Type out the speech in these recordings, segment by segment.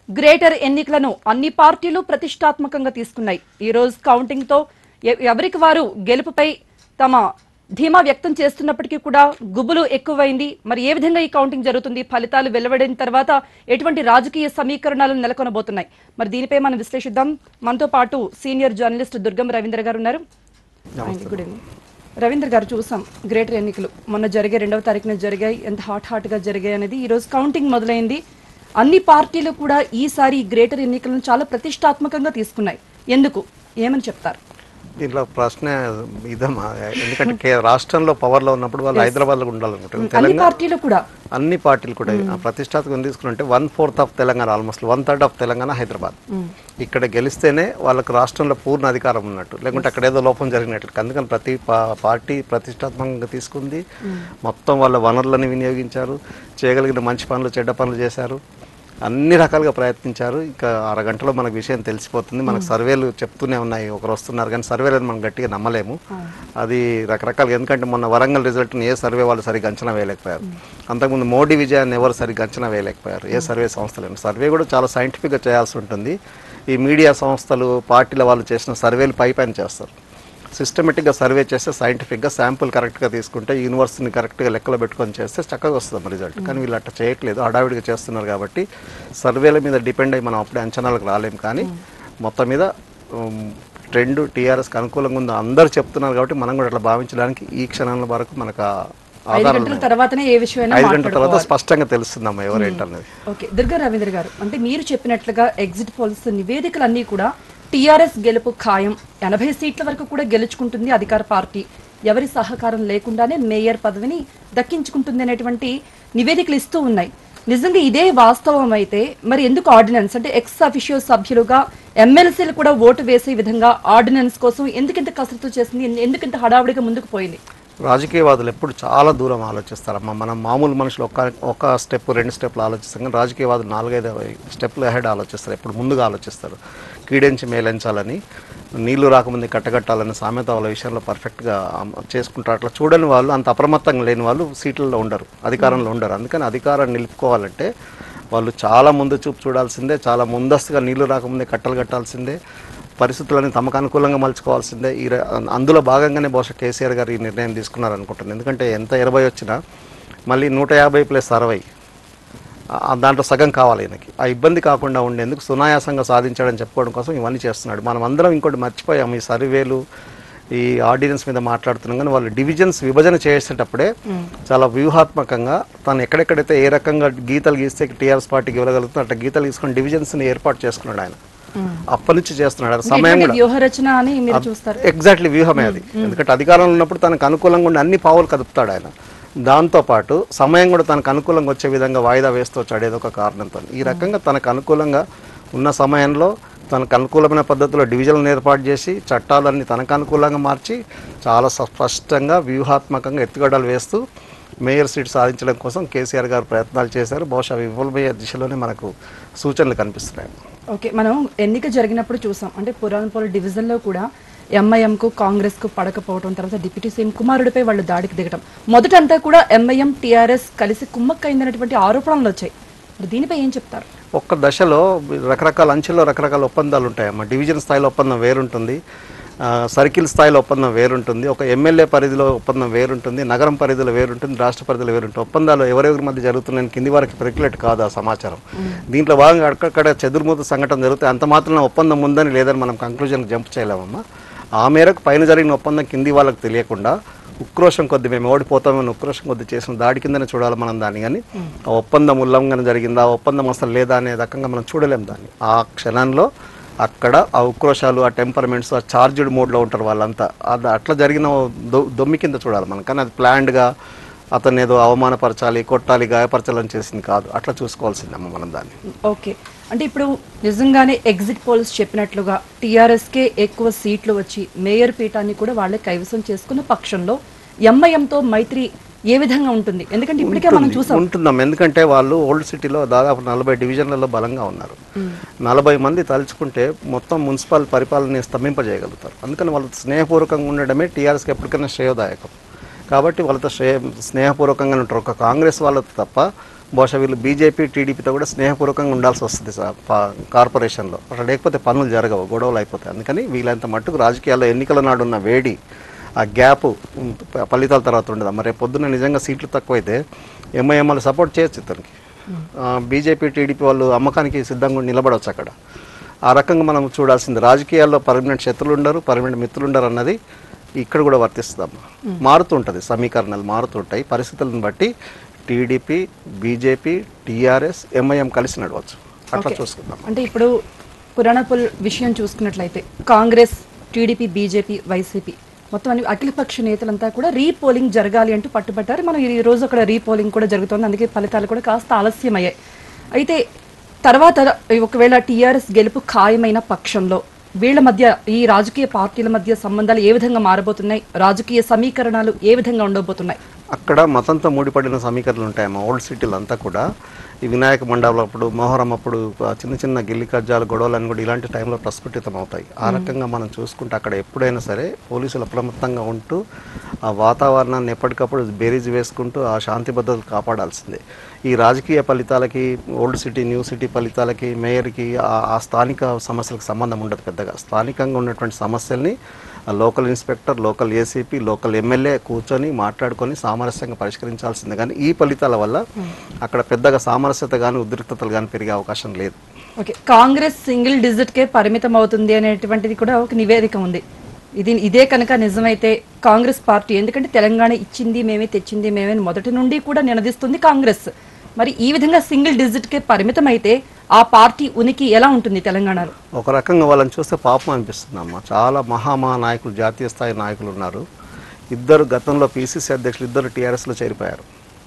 Greater ఎన్నికలను అన్ని పార్టీలు ప్రతిష్టాత్మకంగా తీసుకున్నాయి ఈ రోజు కౌంటింగ్ తో ఎ- ఎవరికి వారు గెలుపుపై తమ ధీమా వ్యక్తం చేస్తున్నప్పటికీ కూడా గుబులు ఎక్కువైంది మరి ఏ విధంగా ఈ కౌంటింగ్ జరుగుతుంది ఫలితాలు వెలువడిన తర్వాత ఎటువంటి రాజకీయ సమీకరణాలు నెలకొనబోతున్నాయి మరి దీనిపై మనం విశ్లేషిద్దాం మనతో పాటు సీనియర్ జర్నలిస్ట్ దుర్గం రవీంద్ర గారు ఉన్నారు ఆయనకి గుడ్ ఈవినింగ్ రవీంద్ర గారు చూసాం గ్రేటర్ ఎన్నికలు మొన్న జరిగే రెండవ తారీఖున జరిగాయి ఎంత హాట్ హాట్ గా జరిగాయి అనేది ఈ రోజు కౌంటింగ్ మొదలైంది అన్ని పార్టీలు కూడా ఈసారి ఈ గ్రేటర్ ఎన్నికలను చాలా ప్రతిష్టాత్మకంగా తీసుకున్నాయి ఎందుకు ఏమని చెప్తారు దీంట్లో ప్రశ్న ఇదమ్మా ఎందుకంటే కే- రాష్ట్రంలో పవర్ లో ఉన్నప్పుడు వాళ్ళు హైదరాబాద్ లో ఉండాలనుకుంటారు అన్ని తెలంగాణ పార్టీలు కూడా అన్ని పార్టీలు కూడా ఆ ప్రతిష్టాత్మకం తీసుకుంటే one fourth of Telangana almost one third of Telangana Hyderabad ఇక్కడ గెలిస్తేనే వాళ్ళకి రాష్ట్రంలో పూర్ణ అధికారం ఉన్నట్టు లేకుంటే అక్కడ ఏదో లోపం జరిగినట్లు అందుకని ప్రతి పా- పార్టీ ప్రతిష్టాత్మకంగా తీసుకుంది మొత్తం వాళ్ళ వనరులను వినియోగించారు చేయగలిగిన మంచి పనులు చెడ్డ పనులు చేశారు అన్ని రకాలుగా ప్రయత్నించారు ఇంకా అరగంటలో మనకు విషయం తెలిసిపోతుంది మనకు సర్వేలు చెప్తూనే ఉన్నాయి ఒకరు వస్తున్నారు కానీ సర్వేలను మనం గట్టిగా నమ్మలేము అది రకరకాలుగా ఎందుకంటే మొన్న వరంగల్ రిజల్ట్ని ఏ సర్వే వాళ్ళు సరిగ్గా అంచనా వేయలేకపోయారు అంతకుముందు మోడీ విజయాన్ని ఎవరు సరిగ్గా అంచనా వేయలేకపోయారు ఏ సర్వే సంస్థలు సర్వే కూడా చాలా సైంటిఫిక్గా చేయాల్సి ఉంటుంది ఈ మీడియా సంస్థలు పార్టీల వాళ్ళు చేసిన సర్వేలు పై పైన చేస్తారు సిస్టమేటిక్గా సర్వే చేస్తే సైంటిఫిక్గా శాంపుల్ కరెక్ట్గా తీసుకుంటే యూనివర్సిటీని కరెక్ట్గా లెక్కలో పెట్టుకొని చేస్తే చక్కగా వస్తుంది రిజల్ట్ కానీ వీళ్ళు అట్లా చేయట్లేదు హడావిడిగా చేస్తున్నారు కాబట్టి సర్వేల మీద డిపెండ్ అయ్యి మనం అప్పుడే అంచనాలకు రాలేం కానీ మొత్తం మీద ట్రెండ్ టీఆర్ఎస్కి అనుకూలంగా ఉందో అందరూ చెప్తున్నారు కాబట్టి మనం కూడా అట్లా భావించడానికి ఈ క్షణాల వరకు మనకు ఆ ఐదు ఆధారాలు గంటల తర్వాతనే ఏ విషయమైనా ఐదు గంటల తర్వాత మాట్లాడుకోవాలి స్పష్టంగా తెలుస్తుందమ్మా ఎవరు ఏంటన్నది ఓకే దుర్గా రవీంద్ర గారు అంటే మీరు చెప్పినట్లుగా ఎగ్జిట్ పోల్స్ నివేదికలన్నీ కూడా టీఆర్ఎస్ గెలుపు ఖాయం ఎనభై సీట్ల వరకు కూడా గెలుచుకుంటుంది అధికార పార్టీ ఎవరి సహకారం లేకుండానే మేయర్ పదవిని దక్కించుకుంటుంది అనేటువంటి నివేదికలు ఇస్తూ ఉన్నాయి నిజంగా ఇదే వాస్తవం అయితే మరి ఎందుకు ఆర్డినెన్స్ అంటే ఎక్స్ అఫిషియో సభ్యులుగా ఎమ్మెల్సీలు కూడా ఓటు వేసే విధంగా ఆర్డినెన్స్ కోసం ఎందుకింత కసరత్తు చేసింది ఎందుకింత హడావుడిగా ముందుకు పోయింది రాజకీయవాదులు ఎప్పుడు చాలా దూరం ఆలోచిస్తారమ్మా మనం మామూలు మనుషులు ఒక ఒక స్టెప్ రెండు స్టెప్లు ఆలోచిస్తాం కానీ రాజకీయవాదులు నాలుగైదు స్టెప్లు అహెడ్ ఆలోచిస్తారు ఎప్పుడు ముందుగా ఆలోచిస్తారు కీడెంచి మేలించాలని నీళ్లు రాకముందు కట్టగట్టాలని సామెత వాళ్ళ విషయంలో పర్ఫెక్ట్గా చేసుకుంటారు అట్లా చూడని వాళ్ళు అంత అప్రమత్తంగా లేని వాళ్ళు సీట్లలో ఉండరు అధికారంలో ఉండరు అందుకని అధికారాన్ని నిలుపుకోవాలంటే వాళ్ళు చాలా ముందు చూపు చూడాల్సిందే చాలా ముందస్తుగా నీళ్లు రాకముందే కట్టలు కట్టాల్సిందే పరిస్థితులని తమకు అనుకూలంగా మలుచుకోవాల్సిందే ఈ ర- అందులో భాగంగానే బహుశా కేసీఆర్ గారు ఈ నిర్ణయం తీసుకున్నారు అనుకుంటున్నాను ఎందుకంటే ఎంత ఇరవై వచ్చినా మళ్ళీ నూట యాభై ప్లస్ అరవై ఆ దాంట్లో సగం కావాలి ఈయనకి ఆ ఇబ్బంది కాకుండా ఉండేందుకు సునాయాసంగా సాధించాడని చెప్పుకోవడం కోసం ఇవన్నీ చేస్తున్నాడు మనం అందరం ఇంకోటి మర్చిపోయాం ఈ సర్వేలు ఈ ఆర్డినెన్స్ మీద మాట్లాడుతున్నాం కానీ వాళ్ళు డివిజన్స్ విభజన చేసేటప్పుడే చాలా వ్యూహాత్మకంగా తను ఎక్కడెక్కడైతే ఏ రకంగా గీతలు గీస్తే టీఆర్ఎస్ పార్టీకి ఇవ్వగలుగుతుందో అట్లా గీతలు తీసుకొని డివిజన్స్ని ఏర్పాటు చేసుకున్నాడు ఆయన అప్పటి నుంచి చేస్తున్నాడు అది సమయం ఇటువంటి కూడా వ్యూహ రచన అని మీరు చూస్తారు ఎగ్జాక్ట్లీ వ్యూహమే అది ఎందుకంటే అధికారంలో ఉన్నప్పుడు తనకు అనుకూలంగా ఉండి అన్ని పావులు కదుపుతాడు ఆయన దాంతో పాటు సమయం కూడా తనకు అనుకూలంగా వచ్చే విధంగా వాయిదా వేస్తూ వచ్చాడు ఏదో ఒక కారణంతో ఈ రకంగా తనకు అనుకూలంగా ఉన్న సమయంలో తనకు అనుకూలమైన పద్ధతిలో డివిజన్లను ఏర్పాటు చేసి చట్టాలన్నీ తనకు అనుకూలంగా మార్చి చాలా స్పష్టంగా వ్యూహాత్మకంగా ఎత్తుగడలు వేస్తూ మేయర్ సీట్ సాధించడం కోసం కేసీఆర్ గారు ప్రయత్నాలు చేశారు బహుశా విఫలమయ్యే దిశలోనే మనకు సూచనలు కనిపిస్తున్నాయి ఓకే మనం ఎన్నిక జరిగినప్పుడు చూసాం అంటే పురాణపోల్ డివిజన్ లో కూడా ఎంఐఎం కు కాంగ్రెస్ కు పడకపోవడం తర్వాత డిప్యూటీ సీఎం కుమారుడిపై వాళ్ళు దాడికి దిగడం మొదటంతా కూడా ఎంఐఎం టిఆర్ఎస్ కలిసి కుమ్మక్కైందనేటువంటి ఆరోపణలు వచ్చాయి మరి దీనిపై ఏం చెప్తారు ఒక్క దశలో రకరకాల అంచెల్లో రకరకాల ఒప్పందాలు ఉంటాయమ్మా డివిజన్ స్థాయిలో ఒప్పందం వేరుంటుంది ఆ, సర్కిల్ స్థాయిలో ఒప్పందం వేరుంటుంది ఒక ఎమ్మెల్యే పరిధిలో ఒప్పందం వేరుంటుంది నగరం పరిధిలో వేరుంటుంది రాష్ట్ర పరిధిలో వేరుంటుంది ఒప్పందాలు ఎవరెవరి మధ్య జరుగుతున్నాయని కింది వారికి పెరికులేట్ కాదు ఆ సమాచారం దీంట్లో భాగంగా అక్కడక్కడ చెదురుమూత సంఘటన జరిగితే అంత మాత్రం ఒప్పందం ఉందని లేదని మనం కంక్లూజన్ జంప్ చేయలేమమ్మా ఆ మేరకు పైన జరిగిన ఒప్పందం కింది వాళ్ళకి తెలియకుండా ఉక్రోషం కొద్ది మేము ఓడిపోతామని ఉక్రోషం కొద్ది చేసిన దాడి కిందనే చూడాలి మనం దాన్ని కానీ ఆ ఒప్పందం ఉల్లంఘన జరిగిందా ఆ ఒప్పందం అసలు లేదా అనే రకంగా మనం చూడలేం దాన్ని ఆ క్షణంలో అక్కడ ఆ ఉక్రోషాలు ఆ టెంపర్మెంట్స్ ఆ చార్జ్డ్ మోడ్లో ఉంటారు వాళ్ళంతా అది అట్లా జరిగిన దొ దొమ్మి కింద చూడాలి మనం కానీ అది ప్లాన్డ్గా అతన్ని ఏదో అవమానపరచాలి కొట్టాలి గాయపరచాలని చేసింది కాదు అట్లా చూసుకోవాల్సిందమ్మ మనం దాన్ని ఓకే అంటే ఇప్పుడు నిజంగానే ఎగ్జిట్ పోల్స్ చెప్పినట్లుగా టీఆర్ఎస్ కే ఎక్కువ సీట్లు వచ్చి మేయర్ పీఠాన్ని కూడా వాళ్ళే కైవసం చేసుకున్న పక్షంలో ఎంఐఎంతో మైత్రి ఏ విధంగా ఉంటుంది ఎందుకంటే ఇప్పటికే మనం చూసాం ఉంటుందాం ఎందుకంటే వాళ్ళు ఓల్డ్ సిటీలో దాదాపు నలభై డివిజన్లలో బలంగా ఉన్నారు నలభై మంది తలుచుకుంటే మొత్తం మున్సిపల్ పరిపాలన స్తంభింపజేయగలుగుతారు అందుకని వాళ్ళు స్నేహపూర్వకంగా ఉండడమే టీఆర్ఎస్కి ఎప్పటికైనా శ్రేయోదాయకం కాబట్టి వాళ్ళతో శ్రేయ స్నేహపూర్వకంగా ఉంటారు ఒక కాంగ్రెస్ వాళ్ళతో తప్ప బహుశా వీళ్ళు బీజేపీ టీడీపీతో కూడా స్నేహపూర్వకంగా ఉండాల్సి వస్తుంది సార్ పా- కార్పొరేషన్లో అట్లా లేకపోతే పనులు జరగవు గొడవలు అయిపోతాయి అందుకని వీళ్ళంత మట్టుకు రాజకీయాల్లో ఎన్నికల నాడు ఉన్న వేడి ఆ గ్యాప్ ఉం, ప- ఫలితాల తర్వాత ఉండదు మరి రేపు పొద్దున్న నిజంగా సీట్లు తక్కువైతే ఎంఐఎం వాళ్ళు సపోర్ట్ చేయొచ్చు ఇతనికి బీజేపీ టీడీపీ వాళ్ళు అమ్మకానికి సిద్ధంగా ఉండి నిలబడవచ్చు అక్కడ ఆ రకంగా మనం చూడాల్సింది రాజకీయాల్లో పర్మనెంట్ శత్రులు ఉండరు పర్మనెంట్ మిత్రులు ఉండరు అన్నది ఇక్కడ కూడా వర్తిస్తుందమ్మా మారుతుంటుంది సమీకరణాలు మారుతుంటాయి పరిస్థితులను బట్టి టీడీపీ బీజేపీ టీఆర్ఎస్ ఎంఐఎం కలిసి నడవచ్చు అట్లా చూసుకుందాం అంటే ఇప్పుడు పురాణపుల్ విషయం చూసుకున్నట్లయితే కాంగ్రెస్ టీడీపీ బీజేపీ వైసీపీ మొత్తం అన్ని అఖిలపక్ష నేతలంతా కూడా రీపోలింగ్ జరగాలి అంటూ పట్టుబట్టారు మనం ఈ రోజు అక్కడ రీపోలింగ్ కూడా జరుగుతోంది అందుకే ఫలితాలు కూడా కాస్త ఆలస్యమయ్యాయి అయితే తర్వాత ఒకవేళ టీఆర్ఎస్ గెలుపు ఖాయమైన పక్షంలో వీళ్ళ మధ్య ఈ రాజకీయ పార్టీల మధ్య సంబంధాలు ఏ విధంగా మారబోతున్నాయి రాజకీయ సమీకరణాలు ఏ విధంగా ఉండబోతున్నాయి అక్కడ మతంతో ముడిపడిన సమీకరణలు ఉంటాయమ్మా ఓల్డ్ సిటీలు అంతా కూడా ఈ వినాయక మండపం అప్పుడు మొహరం అప్పుడు ఆ చిన్న చిన్న గిల్లి కజ్జాలు గొడవలు కూడా ఇలాంటి టైంలో ప్రస్ఫుటితం అవుతాయి ఆ రకంగా మనం చూసుకుంటే అక్కడ ఎప్పుడైనా సరే పోలీసులు అప్రమత్తంగా ఉంటూ ఆ వాతావరణాన్ని ఎప్పటికప్పుడు బేరీజ్ వేసుకుంటూ ఆ శాంతి భద్రతలు కాపాడాల్సిందే ఈ రాజకీయ ఫలితాలకి ఓల్డ్ సిటీ న్యూ సిటీ ఫలితాలకి మేయర్కి ఆ- ఆ స్థానిక సమస్యలకు సంబంధం ఉండదు పెద్దగా స్థానికంగా ఉన్నటువంటి సమస్యల్ని ఆ local inspector local ACP local MLA కూర్చొని మాట్లాడుకొని సామరస్యంగా పరిష్కరించాల్సిందే కానీ ఈ ఫలితాల వల్ల అక్కడ పెద్దగా సామరస్యత కానీ ఉద్రిక్తతలు కానీ పెరిగే అవకాశం లేదు ఓకే కాంగ్రెస్ సింగిల్ డిజిట్ కే పరిమితం అవుతుంది అనేటువంటిది కూడా ఒక నివేదిక ఉంది ఇది ఇదే కనుక నిజమైతే కాంగ్రెస్ పార్టీ ఎందుకంటే తెలంగాణ ఇచ్చింది మేమే తెచ్చింది మేమే అని మొదటి నుండి కూడా నినదిస్తుంది కాంగ్రెస్ మరి ఈ విధంగా సింగిల్ డిజిట్ కే పరిమితం అయితే ఆ పార్టీ ఉనికి ఎలా ఉంటుంది తెలంగాణలో ఒక రకంగా వాళ్ళని చూస్తే పాపం అనిపిస్తుంది అమ్మ చాలా మహామహా నాయకులు జాతీయ స్థాయి నాయకులు ఉన్నారు ఇద్దరు గతంలో పీసీసీ అధ్యక్షులు ఇద్దరు టీఆర్ఎస్లో చేరిపోయారు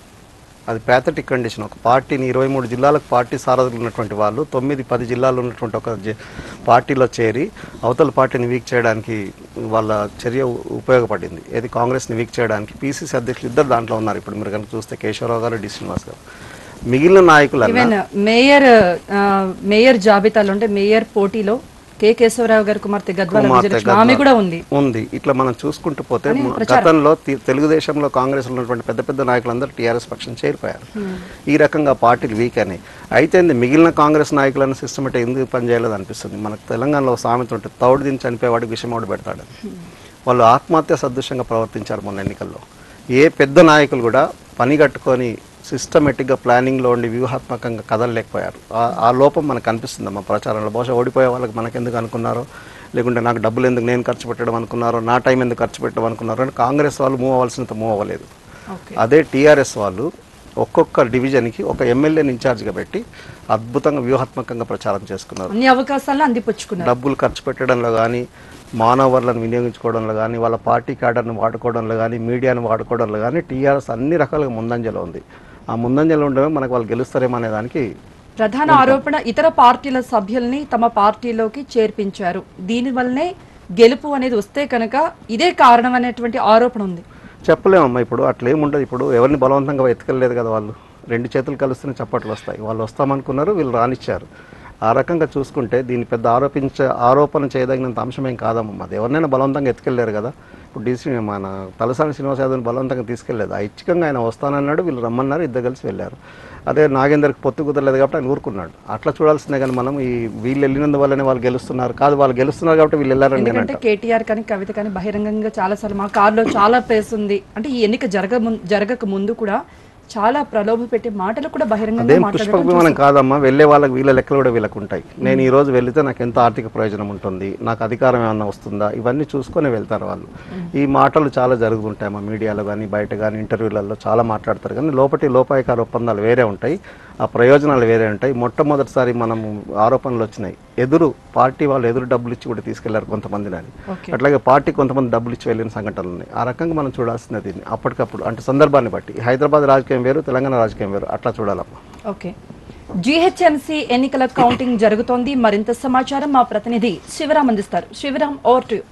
అది ప్యాథటిక్ కండిషన్ ఒక పార్టీని ఇరవై మూడు జిల్లాలకు పార్టీ సారథులు ఉన్నటువంటి వాళ్ళు తొమ్మిది పది జిల్లాల్లో ఉన్నటువంటి ఒక జి- పార్టీలో చేరి అవతల పార్టీని వీక్ చేయడానికి వాళ్ళ చర్య ఉ- ఉపయోగపడింది ఏది కాంగ్రెస్ని వీక్ చేయడానికి పీసీసీ అధ్యక్షులు ఇద్దరు దాంట్లో ఉన్నారు ఇప్పుడు మీరు కనుక చూస్తే కేశవరావు గారు డి శ్రీనివాస్ గారు మిగిలిన నాయకులన్నా ఈవెన్ మేయర్ ఆ, మేయర్ జాబితాలో అంటే మేయర్ పోటీలో కె కేశవరావు గారి కుమార్తె గద్వాల కుమార్తె విజయలక్ష్మి ఆమె కూడా ఉంది ఉంది ఇట్లా మనం చూసుకుంటూ పోతే గతంలో తి- తెలుగుదేశంలో కాంగ్రెస్ ఉన్నటువంటి పెద్ద పెద్ద నాయకులందరూ టీఆర్ఎస్ పక్షం చేరిపోయారు ఈ రకంగా పార్టీలు వీక్ అని అయితే ఏంది మిగిలిన కాంగ్రెస్ నాయకులను సిస్టమేటిక్ ఎందుకు పనిచేయలేదు అనిపిస్తుంది మనకు తెలంగాణలో ఒక సామెత ఉంటుంది తౌడు దిని చనిపోయేవాడికి విషయం ఒకటి పెడతాడు వాళ్ళు ఆత్మహత్య సదృశ్యంగా ప్రవర్తించారు మొన్న ఎన్నికల్లో ఏ పెద్ద నాయకులు కూడా పని కట్టుకొని సిస్టమేటిక్గా ప్లానింగ్లో ఉండి వ్యూహాత్మకంగా కదలలేకపోయారు ఆ- ఆ లోపం మనకు అనిపిస్తుంది మా ప్రచారంలో బహుశా ఓడిపోయే వాళ్ళకి మనకెందుకు అనుకున్నారో లేకుంటే నాకు డబ్బులు ఎందుకు నేను ఖర్చు పెట్టడం అనుకున్నారో నా టైం ఎందుకు ఖర్చు పెట్టడం అనుకున్నారో అని కాంగ్రెస్ వాళ్ళు మూవ్ అవ్వాల్సినంత మూవ్ అవ్వలేదు ఓకే అదే టీఆర్ఎస్ వాళ్ళు ఒక్కొక్క డివిజన్కి ఒక ఎమ్మెల్యేని ఇన్ఛార్జ్గా పెట్టి అద్భుతంగా వ్యూహాత్మకంగా ప్రచారం చేసుకున్నారు అన్ని అవకాశాలను అందిపుచ్చుకున్నారు డబ్బులు ఖర్చు పెట్టడంలో కానీ మానవ వనరులను వినియోగించుకోవడంలో కానీ వాళ్ళ పార్టీ క్యాడర్ని వాడుకోవడంలో కానీ మీడియాను వాడుకోవడంలో కానీ టీఆర్ఎస్ అన్ని రకాలుగా ముందంజలో ఉంది ఆ ముందంజలో ఉండడమే మనకు వాళ్ళు గెలుస్తారేమో అనే దానికి ప్రధాన ఆరోపణ ఇతర పార్టీల సభ్యుల్ని తమ పార్టీలోకి చేర్పించారు దీని వల్లనే గెలుపు అనేది వస్తే కనుక ఇదే కారణం అనేటువంటి ఆరోపణ ఉంది చెప్పలేమమ్మా ఇప్పుడు అట్లేముండదు ఇప్పుడు ఎవరిని బలవంతంగా ఎత్తుకెళ్ళలేదు కదా వాళ్ళు రెండు చేతులు కలిస్తేనే చప్పట్లు వస్తాయి వాళ్ళు వస్తామనుకున్నారు వీళ్ళు రానిచ్చారు ఆ రకంగా చూసుకుంటే దీన్ని పెద్ద ఆరోపించ ఆరోపణ చేయదగినంత అంశం ఏం కాదమ్మా అది ఎవరినైనా బలవంతంగా ఎత్తుకెళ్ళారు కదా ఇప్పుడు డీసీ మన తలసాని శ్రీనివాస్ యాదవ్ని బలవంతంగా తీసుకెళ్ళలేదు ఐచ్ఛికంగా ఆయన వస్తానన్నాడు వీళ్ళు రమ్మన్నారు ఇద్దరు కలిసి వెళ్ళారు అదే నాగేందర్కి పొత్తు కుదరలేదు కాబట్టి ఆయన ఊరుకున్నాడు అట్లా చూడాల్సిందే కానీ మనం ఈ వీళ్ళు వెళ్ళినందువల్లనే వాళ్ళు గెలుస్తున్నారు కాదు వాళ్ళు గెలుస్తున్నారు కాబట్టి వీళ్ళు వెళ్ళారని నేను ఎందుకంటే కేటీఆర్ కానీ కవిత కానీ బహిరంగంగా చాలా సార్లు మా కారులో చాలా ప్లేస్ ఉంది అంటే ఈ ఎన్నిక జరగ ముం- జరగక ముందు కూడా చాలా ప్రలోభ పెట్టే మాటలు కూడా బహిరంగంగా అదేం మాట్లాడడం పుష్పక విమానం కాదమ్మా వెళ్ళే వాళ్ళకి వీళ్ళ లెక్కలు కూడా వీళ్ళకి ఉంటాయి నేను ఈ రోజు వెళితే నాకు ఎంత ఆర్థిక ప్రయోజనం ఉంటుంది నాకు అధికారం ఏమన్నా వస్తుందా ఇవన్నీ చూసుకొని వెళ్తారు వాళ్ళు ఈ మాటలు చాలా జరుగుతుంటాయి మా మీడియాలో కానీ బయట కానీ ఇంటర్వ్యూలలో చాలా మాట్లాడతారు కానీ లోపటి లోపాయకార ఒప్పందాలు వేరే ఉంటాయి ఆ ప్రయోజనాలు వేరే ఉంటాయి మొట్టమొదటిసారి మనము ఆరోపణలు వచ్చినాయి ఎదురు పార్టీ వాళ్ళు ఎదురు డబ్బులు ఇచ్చి కూడా తీసుకెళ్లారు కొంతమందిని అని ఓకే అట్లాగే పార్టీ కొంతమంది డబ్బులు ఇచ్చి వెళ్ళిన సంఘటనలు ఉన్నాయి ఆ రకంగా మనం చూడాల్సింది దీన్ని అప్పటికప్పుడు అంటే సందర్భాన్ని బట్టి హైదరాబాద్ రాజకీయం వేరు తెలంగాణ రాజకీయం వేరు అట్లా చూడాలమ్మా ఓకే జిహెచ్ఎంసీ ఎన్నికల కౌంటింగ్ జరుగుతోంది మరింత సమాచారం మా ప్రతినిధి శివరాం అందిస్తారు శివరాం ఓవర్ టు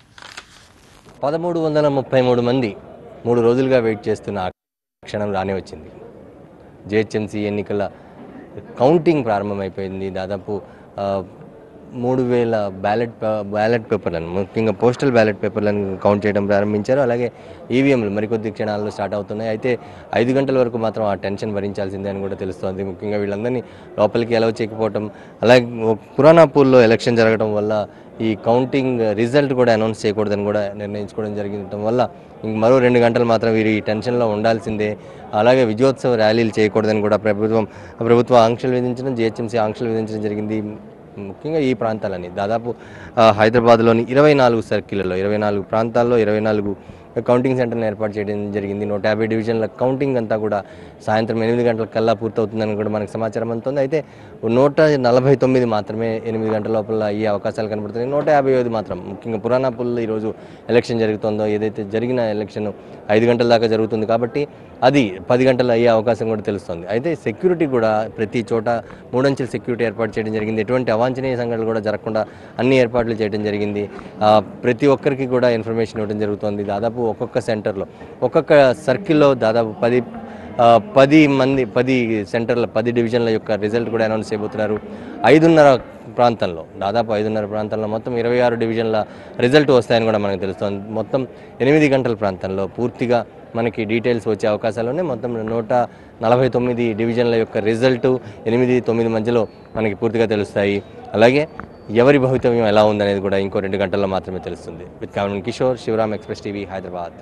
పదమూడు వందల ముప్పై మూడు మంది మూడు రోజులుగా వెయిట్ చేస్తున్న ఆ క్షణం రానే వచ్చింది జిహెచ్ఎంసీ ఎన్నికల కౌంటింగ్ ప్రారంభమైపోయింది దాదాపు ఆ, మూడు వేల బ్యాలెట్ బ్యాలెట్ పేపర్లను ముఖ్యంగా పోస్టల్ బ్యాలెట్ పేపర్లను కౌంట్ చేయడం ప్రారంభించారు అలాగే ఈవీఎంలు మరికొద్ది క్షణాల్లో స్టార్ట్ అవుతున్నాయి అయితే ఐదు గంటల వరకు మాత్రం ఆ టెన్షన్ భరించాల్సిందే అని కూడా తెలుస్తోంది ముఖ్యంగా వీళ్ళందరినీ లోపలికి అలౌ చేయకపోవడం అలాగే పురాణాపూర్లో ఎలక్షన్ జరగడం వల్ల ఈ కౌంటింగ్ రిజల్ట్ కూడా అనౌన్స్ చేయకూడదని కూడా నిర్ణయించుకోవడం జరిగడం వల్ల ఇంక మరో రెండు గంటలు మాత్రం వీరు ఈ టెన్షన్లో ఉండాల్సిందే అలాగే విజయోత్సవ ర్యాలీలు చేయకూడదని కూడా ప్రభుత్వం ప్రభుత్వ ఆంక్షలు విధించడం జిహెచ్ఎంసీ ఆంక్షలు విధించడం జరిగింది ముఖ్యంగా ఈ ప్రాంతాలని దాదాపు ఆ, హైదరాబాద్లోని ఇరవై నాలుగు సర్కిళ్లలో ఇరవై నాలుగు ప్రాంతాల్లో ఇరవై నాలుగు కౌంటింగ్ సెంటర్ని ఏర్పాటు చేయడం జరిగింది నూట యాభై డివిజన్ల కౌంటింగ్ అంతా కూడా సాయంత్రం ఎనిమిది గంటల కల్లా పూర్తవుతుందని కూడా మనకు సమాచారం అందుతుంది అయితే నూట నలభై తొమ్మిది మాత్రమే ఎనిమిది గంటల లోపల అయ్యే అవకాశాలు కనబడుతున్నాయి నూట యాభై ఐదు మాత్రం ముఖ్యంగా పురాణాపుల్లో ఈరోజు ఎలక్షన్ జరుగుతుందో ఏదైతే జరిగిన ఎలక్షన్ ఐదు గంటల దాకా జరుగుతుంది కాబట్టి అది పది గంటలు అయ్యే అవకాశం కూడా తెలుస్తుంది అయితే సెక్యూరిటీ కూడా ప్రతి చోట మూడంచెల సెక్యూరిటీ ఏర్పాటు చేయడం జరిగింది ఎటువంటి అవాంఛనీయ సంఘటనలు కూడా జరగకుండా అన్ని ఏర్పాట్లు చేయడం జరిగింది ఆ, ప్రతి ఒక్కరికి కూడా ఇన్ఫర్మేషన్ ఇవ్వడం జరుగుతుంది దాదాపు ఒక్కొక్క సెంటర్లో ఒక్కొక్క సర్కిల్లో దాదాపు పది ఆ, పది మంది పది సెంటర్ల పది డివిజన్ల యొక్క రిజల్ట్ కూడా అనౌన్స్ చేయబోతున్నారు ఐదున్నర ప్రాంతంలో దాదాపు ఐదున్నర ప్రాంతంలో మొత్తం ఇరవై ఆరు డివిజన్ల రిజల్ట్ వస్తాయని కూడా మనకు తెలుస్తుంది మొత్తం ఎనిమిది గంటల ప్రాంతంలో పూర్తిగా మనకి డీటెయిల్స్ వచ్చే అవకాశాలు ఉన్నాయి మొత్తం నూట నలభై తొమ్మిది డివిజన్ల యొక్క రిజల్ట్ ఎనిమిది తొమ్మిది మధ్యలో మనకి పూర్తిగా తెలుస్తాయి అలాగే ఎవరి భవితవ్యం ఎలా ఉందనేది కూడా ఇంకో రెండు గంటల్లో మాత్రమే తెలుస్తుంది విత్ కామన్ Kishore Sivaram Express TV Hyderabad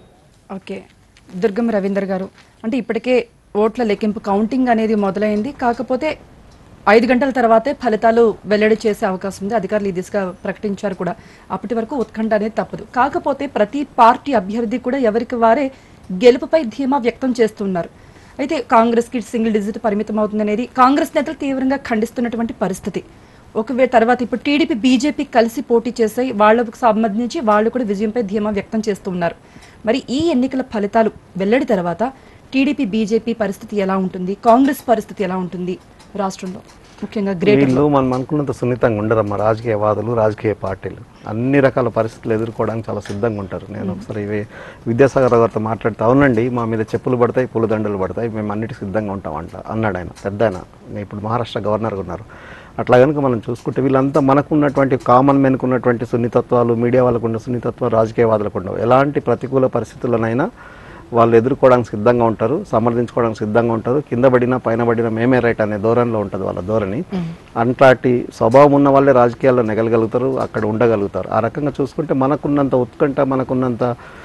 okay Durgam Ravinder garu అంటే ఇప్పటికే ఓట్ల లెక్కింపు కౌంటింగ్ అనేది మొదలైంది కాకపోతే ఐదు గంటల తర్వాతే ఫలితాలు వెల్లడి చేసే అవకాశం ఉంది అధికారులు ఈ దిశగా ప్రకటించారు కూడా అప్పటి వరకు ఉత్కంఠ అనేది తప్పదు కాకపోతే ప్రతి పార్టీ అభ్యర్థి కూడా ఎవరికి వారే గెలుపుపై ధీమా వ్యక్తం చేస్తున్నారు అయితే కాంగ్రెస్ కి సింగిల్ డిజిట్ పరిమితం అవుతుందనేది కాంగ్రెస్ నేతలు తీవ్రంగా ఖండిస్తున్నటువంటి పరిస్థితి ఒకవేళ తర్వాత ఇప్పుడు టీడీపీ బీజేపీ కలిసి పోటీ చేసాయి వాళ్లకు సంబంధించి వాళ్ళు కూడా విజయంపై ధీమా వ్యక్తం చేస్తూ ఉన్నారు మరి ఈ ఎన్నికల ఫలితాలు వెల్లడి తర్వాత టీడీపీ బీజేపీ పరిస్థితి ఎలా ఉంటుంది కాంగ్రెస్ పరిస్థితి ఎలా ఉంటుంది రాష్ట్రంలో ముఖ్యంగా గ్రేటర్ వీళ్ళు మనం అనుకున్నంత సున్నితంగా ఉండరమ్మా రాజకీయవాదులు రాజకీయ పార్టీలు అన్ని రకాల పరిస్థితులు ఎదుర్కోవడానికి చాలా సిద్ధంగా ఉంటారు నేను ఒకసారి ఇవే విద్యాసాగర్ గారితో మాట్లాడితే అవునండి మా మీద చెప్పులు పడతాయి పూలదండలు పడతాయి మేము అన్నిటికీ సిద్ధంగా ఉంటాం అంట అన్నాడు ఆయన పెద్ద ఆయన ఇప్పుడు మహారాష్ట్ర గవర్నర్గా ఉన్నారు అట్లా కనుక మనం చూసుకుంటే వీళ్ళంతా మనకు ఉన్నటువంటి కామన్ మెన్కు ఉన్నటువంటి సున్నితత్వాలు మీడియా వాళ్ళకు ఉన్న సున్నితత్వాలు రాజకీయవాదులకు ఉండవు ఎలాంటి ప్రతికూల పరిస్థితులనైనా వాళ్ళు ఎదుర్కోవడానికి సిద్ధంగా ఉంటారు సమర్థించుకోవడానికి సిద్ధంగా ఉంటారు కింద పడినా పైన పడినా మేమే రైట్ అనే ధోరణిలో ఉంటుంది వాళ్ళ ధోరణి అట్లాంటి స్వభావం ఉన్న వాళ్ళే రాజకీయాల్లో నెగలగలుగుతారు అక్కడ ఉండగలుగుతారు ఆ రకంగా చూసుకుంటే మనకున్నంత ఉత్కంఠ మనకున్నంత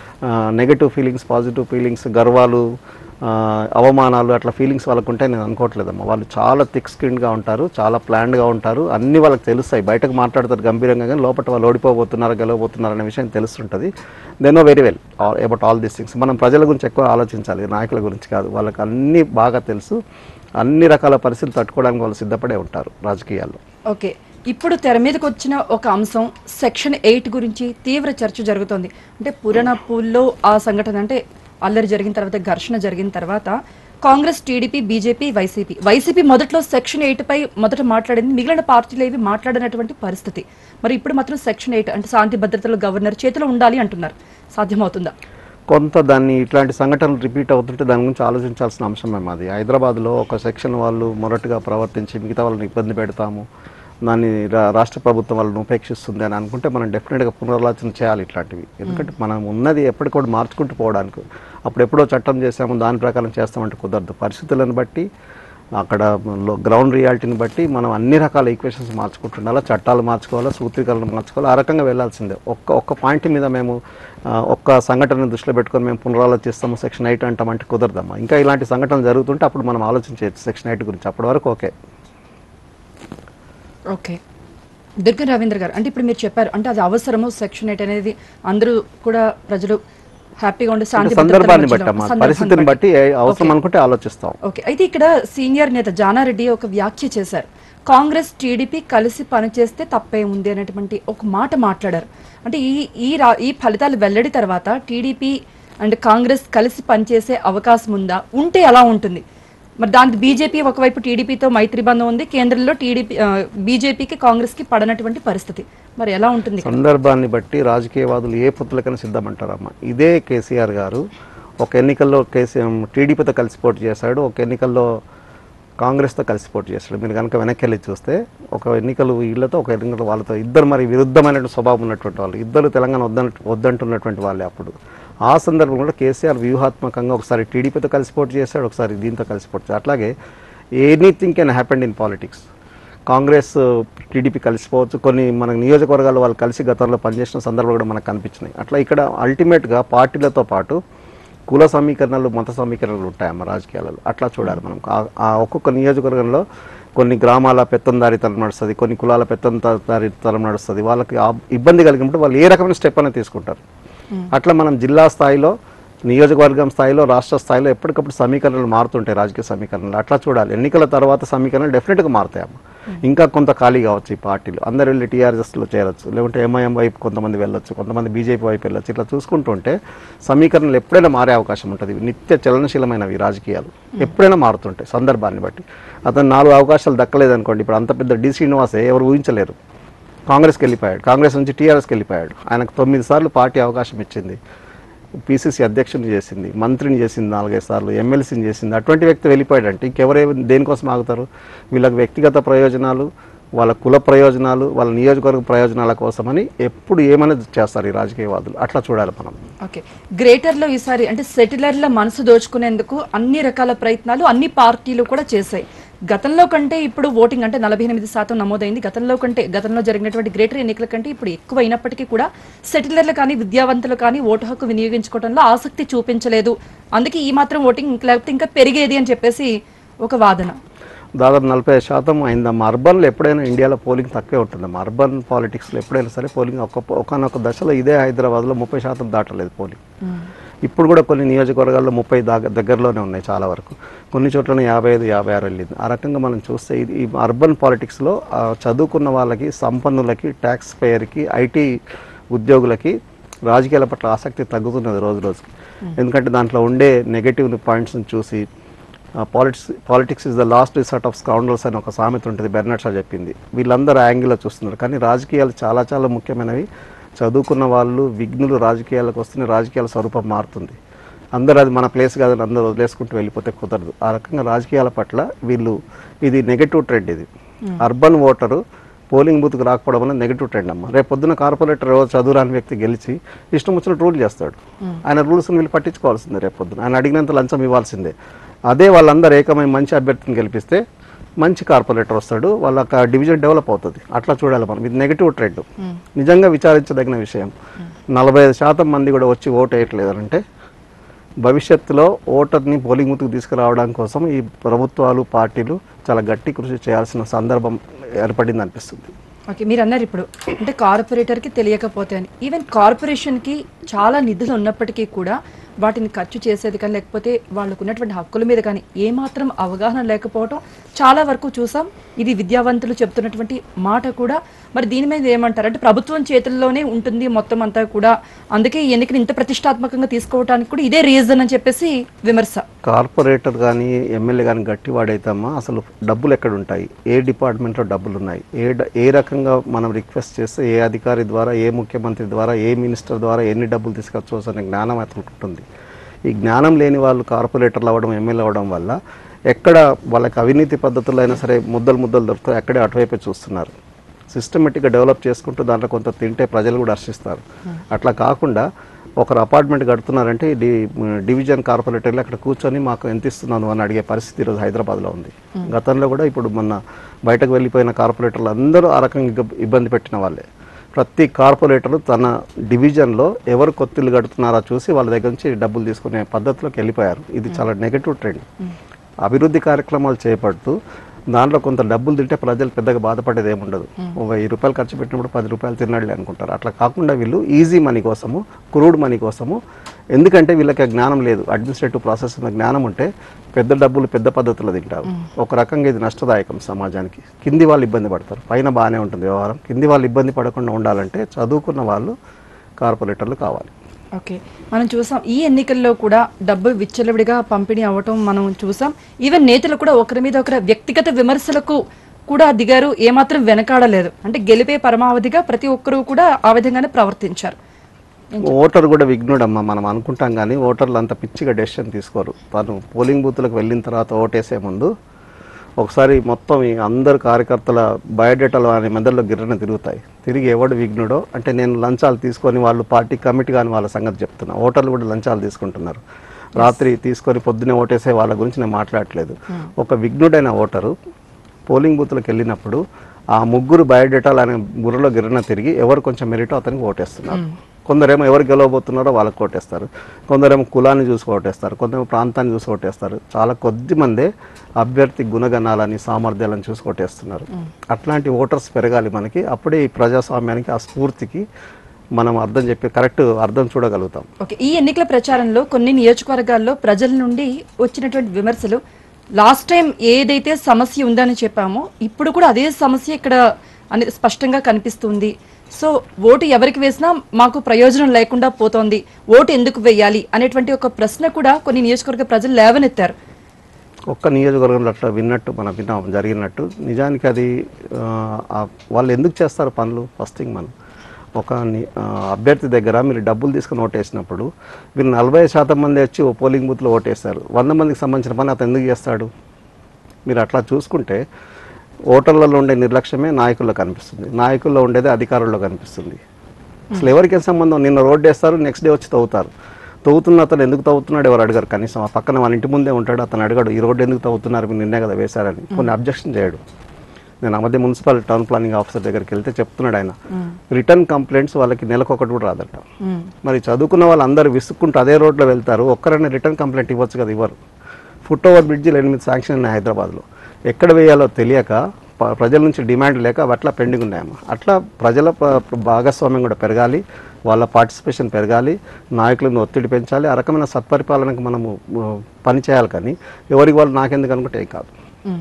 నెగటివ్ ఫీలింగ్స్ పాజిటివ్ ఫీలింగ్స్ గర్వాలు ఆ, అవమానాలు అట్లా ఫీలింగ్స్ వాళ్ళకు ఉంటాయి నేను అనుకోవట్లేదమ్మా వాళ్ళు చాలా థిక్ స్కిన్గా ఉంటారు చాలా ప్లాన్డ్గా ఉంటారు అన్నీ వాళ్ళకి తెలుస్తాయి బయటకు మాట్లాడతారు గంభీరంగా కానీ లోపల వాళ్ళు ఓడిపోబోతున్నారు గెలవబోతున్నారు అనే విషయం తెలుస్తుంటుంది they know very well about all these things మనం ప్రజల గురించి ఎక్కువ ఆలోచించాలి నాయకుల గురించి కాదు వాళ్ళకి అన్నీ బాగా తెలుసు అన్ని రకాల పరిస్థితులు తట్టుకోవడానికి వాళ్ళు సిద్ధపడే ఉంటారు రాజకీయాల్లో ఓకే ఇప్పుడు తెర మీదకి వచ్చిన ఒక అంశం సెక్షన్ ఎయిట్ గురించి తీవ్ర చర్చ జరుగుతోంది అంటే పురాణపూల్లో ఆ సంఘటన అంటే అల్లరి జరిగిన తర్వాత ఘర్షణ జరిగిన తర్వాత Congress TDP BJP YCP YCP మొదట్లో సెక్షన్ ఎయిట్ పై మొదట మాట్లాడింది మిగిలిన పార్టీలు ఏవి మాట్లాడినటువంటి పరిస్థితి మరి ఇప్పుడు మాత్రం సెక్షన్ ఎయిట్ అంటే శాంతి భద్రతలు గవర్నర్ చేతిలో ఉండాలి అంటున్నారు సాధ్యమవుతుందా కొంత దాన్ని ఇట్లాంటి సంఘటనలు రిపీట్ అవుతుంటే దాని గురించి ఆలోచించాల్సిన అంశం మేము అది హైదరాబాద్లో ఒక సెక్షన్ వాళ్ళు మొరటుగా ప్రవర్తించి మిగతా వాళ్ళని ఇబ్బంది పెడతాము దాన్ని రా- రాష్ట్ర ప్రభుత్వం వాళ్ళని ఉపేక్షిస్తుంది అని అనుకుంటే మనం డెఫినెట్గా పునరాలోచన చేయాలి ఇట్లాంటివి ఎందుకంటే మనం ఉన్నది ఎప్పటికూడా మార్చుకుంటూ పోవడానికి అప్పుడు ఎప్పుడో చట్టం చేసాము దాని ప్రకారం చేస్తామంటే కుదరదు పరిస్థితులను బట్టి అక్కడ లో- గ్రౌండ్ రియాలిటీని బట్టి మనం అన్ని రకాల ఈక్వేషన్స్ మార్చుకుంటుండాలా చట్టాలు మార్చుకోవాలా సూత్రీకరణలు మార్చుకోవాలి ఆ రకంగా వెళ్ళాల్సిందే ఒక్క ఒక్క పాయింట్ మీద మేము ఆ, ఒక్క సంఘటనను దృష్టిలో పెట్టుకొని మేము పునరాలోచిస్తాము సెక్షన్ ఎయిట్ అంటామంటే కుదరదమ్మా ఇంకా ఇలాంటి సంఘటనలు జరుగుతుంటే అప్పుడు మనం ఆలోచించవచ్చు సెక్షన్ ఎయిట్ గురించి అప్పటి వరకు ఓకే ఓకే దుర్గ రవీంద్ర గారు అంటే ఇప్పుడు మీరు చెప్పారు అంటే అది అవసరము సెక్షన్ ఎయిట్ అనేది అందరూ కూడా ప్రజలు హ్యాపీగా ఉండే శాంతి భద్రతల సందర్భాన్ని మధ్యలో- బట్టి అమ్మా సందర్భాన్ని పరిస్థితిని బట్టి ఏ- అవసరం ఓకే. అనుకుంటే ఆలోచిస్తాం ఓకే అయితే ఇక్కడ సీనియర్ నేత జానారెడ్డి ఒక వ్యాఖ్య చేశారు కాంగ్రెస్ టీడీపీ కలిసి పనిచేస్తే తప్పే ఉంది అనేటువంటి ఒక మాట మాట్లాడారు అంటే ఈ ఈ రా ఈ ఫలితాలు వెల్లడి తర్వాత టీడీపీ అండ్ కాంగ్రెస్ కలిసి పనిచేసే అవకాశం ఉందా ఉంటే ఎలా ఉంటుంది మరి దానికి బీజేపీ ఒకవైపు టీడీపీతో మైత్రి బంధం ఉంది కేంద్రంలో టీడీపీ బీజేపీకి కాంగ్రెస్ కి పడనటువంటి పరిస్థితి మరి ఎలా ఉంటుంది ఇక్కడ? సందర్భాన్ని బట్టి రాజకీయవాదులు ఏ పొత్తులకైనా సిద్ధమంటారమ్మా ఇదే కేసీఆర్ గారు ఒక ఎన్నికల్లో కేసీ టీడీపీతో కలిసి పోటీ చేశాడు ఒక ఎన్నికల్లో కాంగ్రెస్తో కలిసి పోటీ చేస్తాడు మీరు కనుక వెనక్కి వెళ్ళి చూస్తే ఒక ఎన్నికలు వీళ్ళతో ఒక ఎన్నికలు వాళ్ళతో ఇద్దరు మరి విరుద్ధమైన స్వభావం ఉన్నటువంటి వాళ్ళు ఇద్దరు తెలంగాణ వద్ద వద్దంటున్నటువంటి వాళ్ళే అప్పుడు ఆ సందర్భంలో కేసీఆర్ వ్యూహాత్మకంగా ఒకసారి టీడీపీతో కలిసి పోటీ చేశాడు ఒకసారి దీంతో కలిసి పోటీ చేశాడు అట్లాగే anything can happened in politics Congress TDP కలిసిపోవచ్చు కొన్ని మన నియోజకవర్గాలు వాళ్ళు కలిసి గతంలో పనిచేసిన సందర్భాలు కూడా మనకు కనిపించినాయి అట్లా ఇక్కడ అల్టిమేట్గా పార్టీలతో పాటు కుల సమీకరణలు మత సమీకరణలు ఉంటాయి మన రాజకీయాలలో అట్లా చూడాలి మనం ఆ- ఆ ఒక్కొక్క నియోజకవర్గంలో కొన్ని గ్రామాల పెత్తందారితనం నడుస్తుంది కొన్ని కులాల పెత్తందారితనం నడుస్తుంది వాళ్ళకి ఆ ఇబ్బంది కలిగినప్పుడు వాళ్ళు ఏ రకమైన స్టెప్ అనేది తీసుకుంటారు అట్లా మనం జిల్లా స్థాయిలో నియోజకవర్గం స్థాయిలో రాష్ట్ర స్థాయిలో ఎప్పటికప్పుడు సమీకరణలు మారుతుంటాయి రాజకీయ సమీకరణలు అట్లా చూడాలి ఎన్నికల తర్వాత సమీకరణలు డెఫినెట్గా మారుతాయి అమ్మ ఇంకా కొంత ఖాళీ కావచ్చు ఈ పార్టీలు అందరు వెళ్ళి టీఆర్ఎస్లో చేరొచ్చు లేకుంటే ఎంఐఎం వైపు కొంతమంది వెళ్ళొచ్చు కొంతమంది బీజేపీ వైపు వెళ్ళొచ్చు ఇట్లా చూసుకుంటుంటే సమీకరణలు ఎప్పుడైనా మారే అవకాశం ఉంటుంది ఇవి నిత్య చలనశీలమైనవి రాజకీయాలు ఎప్పుడైనా మారుతుంటాయి సందర్భాన్ని బట్టి అతను నాలుగు అవకాశాలు దక్కలేదు అనుకోండి ఇప్పుడు అంత పెద్ద డి శ్రీనివాసే ఎవరు ఊహించలేరు కాంగ్రెస్కి వెళ్ళిపోయాడు కాంగ్రెస్ నుంచి టీఆర్ఎస్కి వెళ్ళిపోయాడు ఆయనకు తొమ్మిది సార్లు పార్టీ అవకాశం ఇచ్చింది పీసీసీ అధ్యక్షుని చేసింది మంత్రిని చేసింది నాలుగైదు సార్లు ఎమ్మెల్సీని చేసింది అటువంటి వ్యక్తి వెళ్ళిపోయాడంటే ఇంకెవరే దేనికోసం ఆగుతారు వీళ్ళకి వ్యక్తిగత ప్రయోజనాలు వాళ్ళ కుల ప్రయోజనాలు వాళ్ళ నియోజకవర్గ ప్రయోజనాల కోసమని ఎప్పుడు ఏమైనా చేస్తారు ఈ రాజకీయవాదులు అట్లా చూడాలి మనం ఓకే గ్రేటర్ లో ఈసారి అంటే సెటిలర్ల మనసు దోచుకునేందుకు అన్ని రకాల ప్రయత్నాలు అన్ని పార్టీలు కూడా చేశాయి గతంలో కంటే ఇప్పుడు ఓటింగ్ అంటే నలభై ఎనిమిది శాతం నమోదైంది గతంలో కంటే గతంలో జరిగినటువంటి గ్రేటర్ ఎన్నికల కంటే ఇప్పుడు ఎక్కువ అయినప్పటికీ కూడా సెటిలర్లు కానీ విద్యావంతులు కానీ ఓటు హక్కు వినియోగించుకోవడంలో ఆసక్తి చూపించలేదు అందుకే ఈ మాత్రం ఓటింగ్ ఇంక లేకపోతే ఇంకా పెరిగేది అని చెప్పేసి ఒక వాదన దాదాపు నలభై శాతం అయిందమ్మా అర్బన్లో ఎప్పుడైనా ఇండియాలో పోలింగ్ తక్కువే ఉంటుందమ్మా అర్బన్ పాలిటిక్స్లో ఎప్పుడైనా సరే పోలింగ్ ఒక ఒకనొక దశలో ఇదే హైదరాబాద్లో ముప్పై శాతం దాటలేదు పోలింగ్ ఇప్పుడు కూడా కొన్ని నియోజకవర్గాల్లో ముప్పై దాకా దగ్గరలోనే ఉన్నాయి చాలా వరకు కొన్ని చోట్ల యాభై ఐదు యాభై ఆరు వెళ్ళింది ఆ రకంగా మనం చూస్తే ఇది ఈ అర్బన్ పాలిటిక్స్లో ఆ, చదువుకున్న వాళ్ళకి సంపన్నులకి ట్యాక్స్ పేయర్కి ఐటీ ఉద్యోగులకి రాజకీయాల పట్ల ఆసక్తి తగ్గుతున్నది రోజు రోజుకి ఎందుకంటే దాంట్లో ఉండే నెగటివ్ పాయింట్స్ని చూసి politics politics is the last resort of scoundrels అని ఒక సామెత ఉంటుంది బెర్నట్ షా చెప్పింది వీళ్ళందరూ యాంగిల్లో చూస్తున్నారు కానీ రాజకీయాలు చాలా చాలా ముఖ్యమైనవి చదువుకున్న వాళ్ళు విఘ్నులు రాజకీయాలకు వస్తున్న రాజకీయాల స్వరూపం మారుతుంది అందరూ అది మన ప్లేస్ కాదని అందరూ వదిలేసుకుంటూ వెళ్ళిపోతే కుదరదు ఆ రకంగా రాజకీయాల పట్ల వీళ్ళు ఇది నెగటివ్ ట్రెండ్ ఇది అర్బన్ ఓటరు పోలింగ్ బూత్కి రాకపోవడం వల్ల నెగిటివ్ ట్రెండ్ అమ్మ రేపు పొద్దున కార్పొరేటర్ ఎవరో చదువురాని వ్యక్తి గెలిచి ఇష్టం వచ్చిన రూల్ చేస్తాడు ఆయన రూల్స్ వీళ్ళు పట్టించుకోవాల్సిందే రేపు పొద్దున ఆయన అడిగినంత లంచం ఇవ్వాల్సిందే అదే వాళ్ళందరూ ఏకమై మంచి అభ్యర్థిని గెలిపిస్తే మంచి కార్పొరేటర్ వస్తాడు వాళ్ళ డివిజన్ డెవలప్ అవుతుంది అట్లా చూడాలి మనం ఇది నెగిటివ్ ట్రెండ్ నిజంగా విచారించదగిన విషయం నలభై ఐదు శాతం మంది కూడా వచ్చి ఓటు వేయట్లేదు అంటే భవిష్యత్తులో ఓటర్ని పోలింగ్ బూత్కి తీసుకురావడం కోసం ఈ ప్రభుత్వాలు పార్టీలు చాలా గట్టి కృషి చేయాల్సిన సందర్భం ఏర్పడింది అనిపిస్తుంది ఓకే మీరు అన్నారు ఇప్పుడు అంటే కార్పొరేటర్కి తెలియకపోతే అని ఈవెన్ కార్పొరేషన్కి చాలా నిధులు ఉన్నప్పటికీ కూడా వాటిని ఖర్చు చేసేది కానీ లేకపోతే వాళ్ళకు ఉన్నటువంటి హక్కుల మీద కానీ ఏమాత్రం అవగాహన లేకపోవడం చాలా వరకు చూసాం ఇది విద్యావంతులు చెప్తున్నటువంటి మాట కూడా మరి దీని మీద ఏమంటారు అంటే ప్రభుత్వం చేతుల్లోనే ఉంటుంది మొత్తం అంతా కూడా అందుకే ఈ ఎన్నికను ఇంత ప్రతిష్టాత్మకంగా తీసుకోవడానికి కూడా ఇదే రీజన్ అని చెప్పేసి విమర్శ కార్పొరేటర్ కానీ ఎమ్మెల్యే కానీ గట్టి వాడైతేమ్మా అసలు డబ్బులు ఎక్కడ ఉంటాయి ఏ డిపార్ట్మెంట్లో డబ్బులు ఉన్నాయి ఏ డ- ఏ రకంగా మనం రిక్వెస్ట్ చేస్తే ఏ అధికారి ద్వారా ఏ ముఖ్యమంత్రి ద్వారా ఏ మినిస్టర్ ద్వారా ఎన్ని డబ్బులు తీసుకొచ్చు అనే జ్ఞానం అతనికి ఉంటుంది ఈ జ్ఞానం లేని వాళ్ళు కార్పొరేటర్లు అవ్వడం ఎమ్మెల్యే అవ్వడం వల్ల ఎక్కడ వాళ్ళకి అవినీతి పద్ధతుల్లో అయినా సరే ముద్దలు ముద్దలు దొరుకుతాయి అక్కడే అటువైపే చూస్తున్నారు సిస్టమేటిక్గా డెవలప్ చేసుకుంటూ దాంట్లో కొంత తింటే ప్రజలు కూడా హర్షిస్తారు అట్లా కాకుండా ఒకరు అపార్ట్మెంట్ కడుతున్నారంటే డి డివిజన్ కార్పొరేటర్లు అక్కడ కూర్చొని మాకు ఎంత ఇస్తున్నాను అని అడిగే పరిస్థితి ఈరోజు హైదరాబాద్లో ఉంది గతంలో కూడా ఇప్పుడు మొన్న బయటకు వెళ్ళిపోయిన కార్పొరేటర్లు అందరూ ఆ రకంగా ఇగ్గ- ఇబ్బంది పెట్టిన వాళ్ళే ప్రతి కార్పొరేటర్ తన డివిజన్లో ఎవరు కొత్తిల్లు కడుతున్నారో చూసి వాళ్ళ దగ్గర నుంచి డబ్బులు తీసుకునే పద్ధతిలోకి వెళ్ళిపోయారు ఇది చాలా నెగటివ్ ట్రెండ్ అభివృద్ధి కార్యక్రమాలు చేపడుతూ దాంట్లో కొంత డబ్బులు తింటే ప్రజలు పెద్దగా బాధపడేది ఏముండదు ఓ వెయ్యి రూపాయలు ఖర్చు పెట్టినప్పుడు పది రూపాయలు తిన్నాడులే అనుకుంటారు అట్లా కాకుండా వీళ్ళు ఈజీ మనీ కోసము క్రూడ్ మనీ కోసము ఎందుకంటే వీళ్ళకి ఆ జ్ఞానం లేదు అడ్మినిస్ట్రేటివ్ ప్రాసెస్ ఉన్న జ్ఞానం ఉంటే పెద్ద డబ్బులు పెద్ద పద్ధతిలో తింటారు ఒక రకంగా ఇది నష్టదాయకం సమాజానికి కింది వాళ్ళు ఇబ్బంది పడతారు పైన బాగానే ఉంటుంది వ్యవహారం కింది వాళ్ళు ఇబ్బంది పడకుండా ఉండాలంటే చదువుకున్న వాళ్ళు కార్పొరేటర్లు కావాలి ఓకే మనం చూసాం ఈ ఎన్నికల్లో కూడా డబ్బులు విచ్చలవిడిగా పంపిణీ అవ్వటం మనం చూసాం ఈవెన్ నేతలు కూడా ఒకరి మీద ఒకరి వ్యక్తిగత విమర్శలకు కూడా దిగారు ఏమాత్రం వెనకాడలేదు అంటే గెలిపే పరమావధిగా ప్రతి ఒక్కరూ కూడా ఆ విధంగానే ప్రవర్తించారు ఓటర్ కూడా విఘ్నుడమ్మా మనం అనుకుంటాం కానీ ఓటర్లు అంత పిచ్చిగా డెసిషన్ తీసుకోరు తను పోలింగ్ బూత్లకు వెళ్ళిన తర్వాత ఓటేసే ముందు ఒకసారి మొత్తం ఈ అందరు కార్యకర్తల బయోడేటాలు వారి మెదడులో గిర్రన తిరుగుతాయి తిరిగి ఎవడు విఘ్నుడో అంటే నేను లంచాలు తీసుకొని వాళ్ళు పార్టీ కమిటీ కానీ వాళ్ళ సంగతి చెప్తున్నా ఓటర్లు కూడా లంచాలు తీసుకుంటున్నారు రాత్రి తీసుకొని పొద్దునే ఓటేసే వాళ్ళ గురించి నేను మాట్లాడట్లేదు ఒక విఘ్నుడైన ఓటరు పోలింగ్ బూత్లకు వెళ్ళినప్పుడు ఆ ముగ్గురు బయోడేటాలు అనే బుర్రలో గిర్రన తిరిగి ఎవరు కొంచెం మెరిటో అతనికి ఓటేస్తున్నారు కొందరేమో ఎవరు గెలవబోతున్నారో వాళ్ళకి ఓటేస్తారు కొందరేమో కులాన్ని చూసి ఓటేస్తారు కొందరేమో ప్రాంతాన్ని చూసి ఓటేస్తారు చాలా కొద్ది మందే అభ్యర్థి గుణగణాలని సామర్థ్యాలను చూసి ఓటేస్తున్నారు అట్లాంటి ఓటర్స్ పెరగాలి మనకి అప్పుడే ఈ ప్రజాస్వామ్యానికి ఆ స్ఫూర్తికి మనం అర్థం చెప్పి కరెక్ట్ అర్థం చూడగలుగుతాం ఓకే ఈ ఎన్నికల ప్రచారంలో కొన్ని నియోజకవర్గాల్లో ప్రజల నుండి వచ్చినటువంటి విమర్శలు లాస్ట్ టైం ఏదైతే సమస్య ఉందని చెప్పామో ఇప్పుడు కూడా అదే సమస్య ఇక్కడ అని స్పష్టంగా కనిపిస్తుంది సో ఓటు ఎవరికి వేసినా మాకు ప్రయోజనం లేకుండా పోతోంది ఓటు ఎందుకు వేయాలి అనేటువంటి ఒక ప్రశ్న కూడా కొన్ని నియోజకవర్గ ప్రజలు లేవనెత్తారు ఒక్క నియోజకవర్గంలో అట్లా విన్నట్టు మనం విన్నాం జరిగినట్టు నిజానికి అది ఆ, ఆ వాళ్ళు ఎందుకు చేస్తారు పనులు ఫస్ట్ థింగ్ మనం ఒక ని- ఆ, అభ్యర్థి దగ్గర మీరు డబ్బులు తీసుకుని ఓటేసినప్పుడు మీరు నలభై శాతం మంది వచ్చి ఓ పోలింగ్ బూత్లో ఓటేస్తారు వంద మందికి సంబంధించిన పని అతను ఎందుకు చేస్తాడు మీరు అట్లా చూసుకుంటే ఓటర్లలో ఉండే నిర్లక్ష్యమే నాయకుల్లో కనిపిస్తుంది నాయకుల్లో ఉండేది అధికారుల్లో కనిపిస్తుంది అసలు ఎవరికి ఏం సంబంధం నిన్న రోడ్డు వేస్తారు నెక్స్ట్ డే వచ్చి తవ్వుతారు తవ్వుతున్న అతను ఎందుకు తవ్వుతున్నాడు ఎవరు అడిగారు కనీసం ఆ పక్కన వాళ్ళ ఇంటి ముందే ఉంటాడు అతను అడిగాడు ఈ రోడ్డు ఎందుకు తవ్వుతున్నారు మీరు నిన్నే కదా వేశారని కొన్ని అబ్జెక్షన్ చేయడు నేను ఆ మధ్య మున్సిపల్ టౌన్ ప్లానింగ్ ఆఫీసర్ దగ్గరికి వెళ్తే చెప్తున్నాడు ఆయన రిటర్న్ కంప్లైంట్స్ వాళ్ళకి నెలకు ఒకటి కూడా రాదట మరి చదువుకున్న వాళ్ళందరూ విసుక్కుంటూ అదే రోడ్లో వెళ్తారు ఒక్కరైనా రిటర్న్ కంప్లైంట్ ఇవ్వచ్చు కదా ఇవ్వరు ఫుట్ ఓవర్ బ్రిడ్జిలు ఎనిమిది శాంక్షన్ ఉన్నాయి హైదరాబాద్లో ఎక్కడ వేయాలో తెలియక ప- ప్రజల నుంచి డిమాండ్ లేక అవి అట్లా పెండింగ్ ఉన్నాయమ్మా అట్లా ప్రజల ప- భాగస్వామ్యం కూడా పెరగాలి వాళ్ళ పార్టిసిపేషన్ పెరగాలి నాయకులను ఒత్తిడి పెంచాలి ఆ రకమైన సత్పరిపాలనకు మనము ఆ, పని చేయాలి కానీ ఎవరికి వాళ్ళు నాకెందుకు అనుకుంటే ఏం కాదు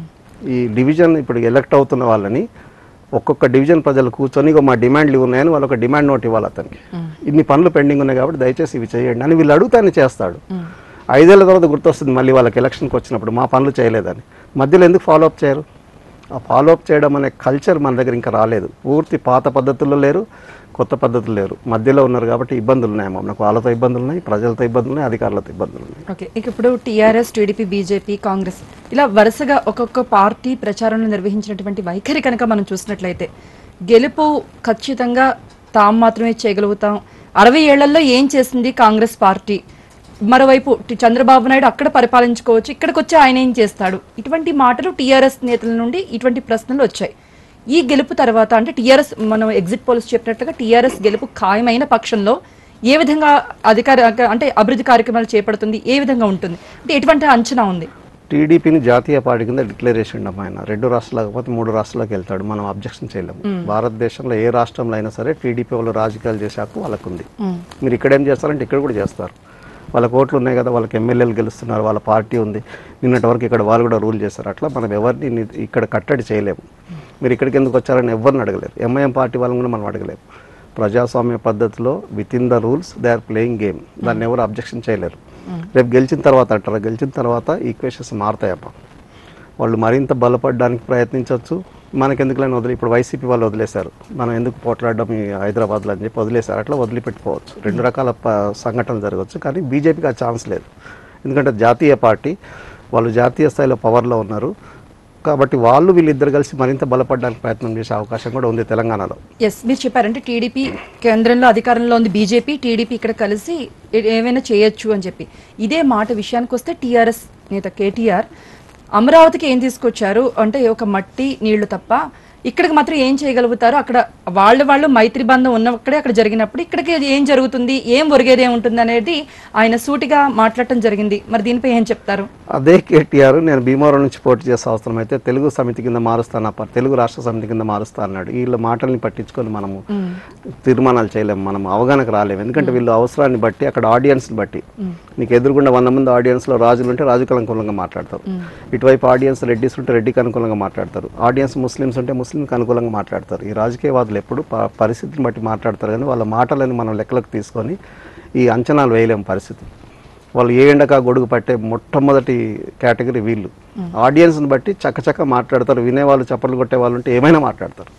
ఈ డివిజన్ ఇప్పుడు ఎలక్ట్ అవుతున్న వాళ్ళని ఒక్కొక్క డివిజన్ ప్రజలు కూర్చొని ఇగో మా డిమాండ్లు ఇవి ఉన్నాయని వాళ్ళు ఒక డిమాండ్ నోట్ ఇవ్వాలి అతనికి ఇన్ని పనులు పెండింగ్ ఉన్నాయి కాబట్టి దయచేసి ఇవి చేయండి అని వీళ్ళు అడుగుతానే చేస్తాడు ఐదేళ్ల తర్వాత గుర్తొస్తుంది మళ్ళీ వాళ్ళకి ఎలక్షన్కి వచ్చినప్పుడు మా పనులు చేయలేదని మధ్యలో ఎందుకు ఫాలో అప్ చేయరు ఆ ఫాలో అప్ చేయడం అనే కల్చర్ మన దగ్గర ఇంకా రాలేదు పూర్తి పాత పద్ధతుల్లో లేరు కొత్త పద్ధతులు లేరు మధ్యలో ఉన్నారు కాబట్టి ఇబ్బందులు ఉన్నాయి మనకు వాళ్ళతో ఇబ్బందులు ఉన్నాయి ప్రజలతో ఇబ్బందులు ఉన్నాయి అధికారులతో ఇబ్బందులు ఉన్నాయి ఓకే ఇక ఇప్పుడు టీఆర్ఎస్ టీడీపీ బీజేపీ కాంగ్రెస్ ఇలా వరుసగా ఒక్కొక్క పార్టీ ప్రచారంలో నిర్వహించినటువంటి వైఖరి కనుక మనం చూసినట్లయితే గెలుపు ఖచ్చితంగా తాము మాత్రమే చేయగలుగుతాం అరవై ఏళ్లలో ఏం చేసింది కాంగ్రెస్ పార్టీ మరోవైపు టి- చంద్రబాబు నాయుడు అక్కడ పరిపాలించుకోవచ్చు ఇక్కడికి వచ్చి ఆయన ఏం చేస్తాడు ఇటువంటి మాటలు టీఆర్ఎస్ నేతల నుండి ఇటువంటి ప్రశ్నలు వచ్చాయి ఈ గెలుపు తర్వాత అంటే టీఆర్ఎస్ మనం ఎగ్జిట్ పోల్స్ చెప్పినట్లుగా టీఆర్ఎస్ గెలుపు ఖాయమైన పక్షంలో ఏ విధంగా అధికార అంటే అభివృద్ధి కార్యక్రమాలు చేపడుతుంది ఏ విధంగా ఉంటుంది అంటే ఎటువంటి అంచనా ఉంది టీడీపీని జాతీయ పార్టీ కింద డిక్లరేషన్ అమ్మ ఆయన రెండు రాష్ట్రాలు కాకపోతే మూడు రాష్ట్రాలకు వెళ్తాడు మనం అబ్జెక్షన్ చేయలేము భారతదేశంలో ఏ రాష్ట్రంలో అయినా సరే టీడీపీ వాళ్ళు రాజకీయాలు చేసే హక్కు వాళ్ళకు ఉంది మీరు ఇక్కడ ఏం చేస్తారంటే ఇక్కడ కూడా చేస్తారు వాళ్ళకి ఓట్లు ఉన్నాయి కదా వాళ్ళకి ఎమ్మెల్యేలు గెలుస్తున్నారు వాళ్ళ పార్టీ ఉంది నిన్నటి వరకు ఇక్కడ వాళ్ళు కూడా రూల్ చేస్తారు అట్లా మనం ఎవరిని ని- ఇక్కడ కట్టడి చేయలేము మీరు ఇక్కడికి ఎందుకు వచ్చారని ఎవరిని అడగలేరు ఎంఐఎం పార్టీ వాళ్ళని కూడా మనం అడగలేము ప్రజాస్వామ్య పద్ధతిలో with in the rules they are playing game దాన్ని ఎవరు అబ్జెక్షన్ చేయలేరు రేపు గెలిచిన తర్వాత అంటారు గెలిచిన తర్వాత ఈక్వేషన్స్ మారుతాయమ్మా వాళ్ళు మరింత బలపడడానికి ప్రయత్నించవచ్చు మనకెందుకులని వదిలి ఇప్పుడు వైసీపీ వాళ్ళు వదిలేశారు మనం ఎందుకు పోట్లాడడం ఈ హైదరాబాద్లో అని చెప్పి వదిలేశారు అట్లా వదిలిపెట్టుకోవచ్చు రెండు రకాల ప- సంఘటనలు జరగవచ్చు కానీ బీజేపీకి ఆ ఛాన్స్ లేదు ఎందుకంటే జాతీయ పార్టీ వాళ్ళు జాతీయ స్థాయిలో పవర్లో ఉన్నారు కాబట్టి వాళ్ళు వీళ్ళిద్దరు కలిసి మరింత బలపడడానికి ప్రయత్నం చేసే అవకాశం కూడా ఉంది తెలంగాణలో ఎస్ మీరు చెప్పారంటే టీడీపీ కేంద్రంలో అధికారంలో ఉంది బీజేపీ టీడీపీ ఇక్కడ కలిసి ఏ- ఏమైనా చేయొచ్చు అని చెప్పి ఇదే మాట విషయానికి వస్తే టీఆర్ఎస్ నేత కేటీఆర్ అమరావతికి ఏం తీసుకొచ్చారు అంటే ఒక మట్టి నీళ్లు తప్ప ఇక్కడికి మాత్రం ఏం చేయగలుగుతారు అక్కడ వాళ్ళు వాళ్ళు మైత్రి బంధం ఉన్నక్కడే అక్కడ జరిగినప్పుడు ఇక్కడికి ఏం జరుగుతుంది ఏం ఒరిగేది ఏముంటుంది అనేది ఆయన సూటిగా మాట్లాడటం జరిగింది మరి దీనిపై ఏం చెప్తారు అదే కేటీఆర్ నేను భీమవరం నుంచి పోటీ చేసే అవసరం అయితే తెలుగు సమితి కింద మారుస్తాను అప్ప తెలుగు రాష్ట్ర సమితి కింద మారుస్తా అన్నాడు వీళ్ళ మాటల్ని పట్టించుకొని మనము తీర్మానాలు చేయలేము మనం అవగాహనకు రాలేము ఎందుకంటే వీళ్ళు అవసరాన్ని బట్టి అక్కడ ఆడియన్స్ని బట్టి నీకు ఎదురుగుండా వంద మంది ఆడియన్స్లో రాజులు ఉంటే రాజుకు అనుకూలంగా మాట్లాడతారు ఇటువైపు ఆడియన్స్ రెడ్డిస్ ఉంటే రెడ్డికి అనుకూలంగా మాట్లాడతారు ఆడియన్స్ ముస్లిమ్స్ ఉంటే ముస్లింకి అనుకూలంగా మాట్లాడతారు ఈ రాజకీయవాదులు ఎప్పుడు ప- పరిస్థితిని బట్టి మాట్లాడతారు కానీ వాళ్ళ మాటలని మనం లెక్కలకు తీసుకొని ఈ అంచనాలు వేయలేము పరిస్థితి వాళ్ళు ఏ ఎండక గొడుగు పట్టే మొట్టమొదటి కేటగిరీ వీళ్ళు ఆడియన్స్ని బట్టి చక్కచక్క మాట్లాడతారు వినేవాళ్ళు చప్పట్లు కొట్టే వాళ్ళు ఉంటే ఏమైనా మాట్లాడతారు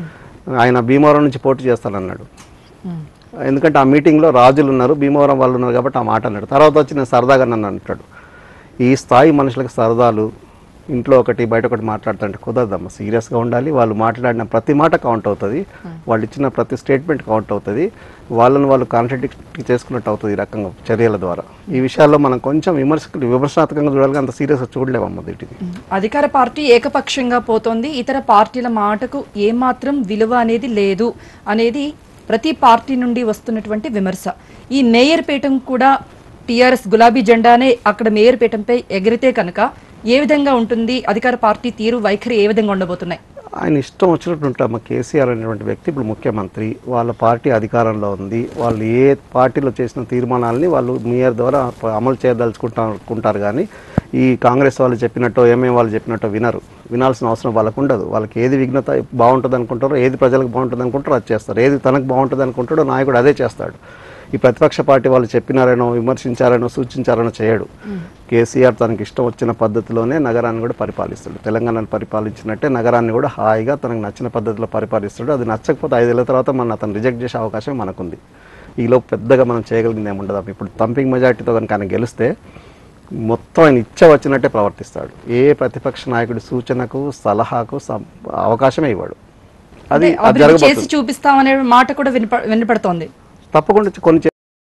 ఆయన భీమవరం నుంచి పోటీ చేస్తానన్నాడు ఎందుకంటే ఆ మీటింగ్లో రాజులు ఉన్నారు భీమవరం వాళ్ళు ఉన్నారు కాబట్టి ఆ మాట అన్నాడు తర్వాత వచ్చి నేను సరదాగా నన్ను అంటాడు ఈ స్థాయి మనుషులకు సరదాలు ఇంట్లో ఒకటి బయట ఒకటి మాట్లాడుతుంటే కుదరదమ్మా సీరియస్గా ఉండాలి వాళ్ళు మాట్లాడిన ప్రతి మాట కౌంట్ అవుతుంది వాళ్ళు ఇచ్చిన ప్రతి స్టేట్మెంట్ కౌంట్ అవుతుంది వాళ్ళని వాళ్ళు కాంట్రడిక్ట్ చేసుకున్నట్టు అవుతుంది ఈ రకంగా చర్యల ద్వారా ఈ విషయాల్లో మనం కొంచెం విమర్శ విమర్శనాత్మకంగా చూడాలి అంత సీరియస్గా చూడలేమమ్మా వీటిని అధికార పార్టీ ఏకపక్షంగా పోతోంది ఇతర పార్టీల మాటకు ఏమాత్రం విలువ అనేది లేదు అనేది ప్రతి పార్టీ నుండి వస్తున్నటువంటి విమర్శ ఈ మేయర్ పీఠం కూడా టిఆర్ఎస్ గులాబీ జెండానే అక్కడ మేయర్ పీఠంపై ఎగిరితే కనుక ఏ విధంగా ఉంటుంది అధికార పార్టీ తీరు వైఖరి ఏ విధంగా ఉండబోతున్నాయి ఆయన ఇష్టం వచ్చినట్టు ఉంటామా కేసీఆర్ అనేటువంటి వ్యక్తి ఇప్పుడు ముఖ్యమంత్రి వాళ్ళ పార్టీ అధికారంలో ఉంది వాళ్ళు ఏ పార్టీలో చేసిన తీర్మానాలని వాళ్ళు మేయర్ ద్వారా ప- అమలు చేయదలుచుకుంటారు కానీ ఈ కాంగ్రెస్ వాళ్ళు చెప్పినట్టో ఏమేమి వాళ్ళు చెప్పినట్టో వినరు వినాల్సిన అవసరం వాళ్ళకు ఉండదు వాళ్ళకి ఏది విఘ్నత బాగుంటుంది అనుకుంటారో ఏది ప్రజలకు బాగుంటుంది అనుకుంటారో అది చేస్తారు ఏది తనకు బాగుంటుంది అనుకుంటాడో నాయకుడు అదే చేస్తాడు ఈ ప్రతిపక్ష పార్టీ వాళ్ళు చెప్పినారనో విమర్శించారనో సూచించారనో చేయడు కేసీఆర్ తనకి ఇష్టం వచ్చిన పద్ధతిలోనే నగరాన్ని కూడా పరిపాలిస్తాడు తెలంగాణను పరిపాలించినట్టే నగరాన్ని కూడా హాయిగా తనకు నచ్చిన పద్ధతిలో పరిపాలిస్తాడు అది నచ్చకపోతే ఐదేళ్ల తర్వాత మనం అతను రిజెక్ట్ చేసే అవకాశం మనకుంది ఈలో పెద్దగా మనం చేయగలిగింది ఏముండదు ఇప్పుడు తంపింగ్ మెజార్టీతో కనుక ఆయన గెలిస్తే మొత్తం ఆయన ఇచ్చ వచ్చినట్టే ప్రవర్తిస్తాడు ఏ ప్రతిపక్ష నాయకుడి సూచనకు సలహాకు సం- అవకాశమే ఇవ్వడు అది అంటే అది అభివృద్ధి జరగబోతుంది చేసి చూపిస్తామనే మాట కూడా వినప వినపడుతోంది తప్పకుండా కొన్ని